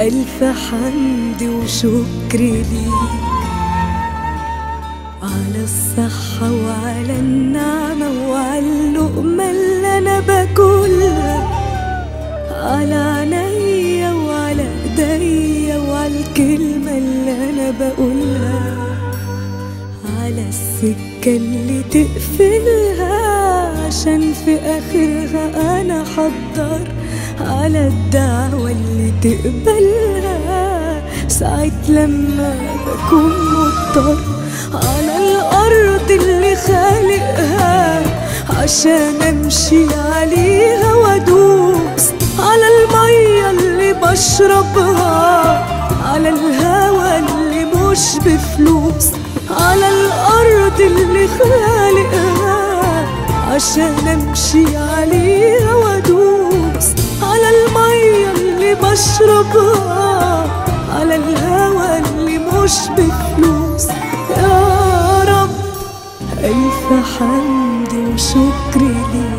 ألف حمد وشكر ليك على الصحة وعلى النعمة وعلى اللقمة اللي أنا باكلها على عينيا وعلى ايديا وعلى الكلمة اللي أنا بقولها على السكة اللي تقفلها عشان في آخرها أنا حضر على الدعوة اللي تقبلها ساعة لما بكون مضطر على الأرض اللي خالقها عشان أمشي عليها وأدوس على المية اللي بشربها على الهوا اللي مش بفلوس على الأرض اللي خالقها عشان أمشي عليها وأدوس على المية اللي بشربها على الهوا اللي مش بفلوس يا رب ألف حمد وشكر ليك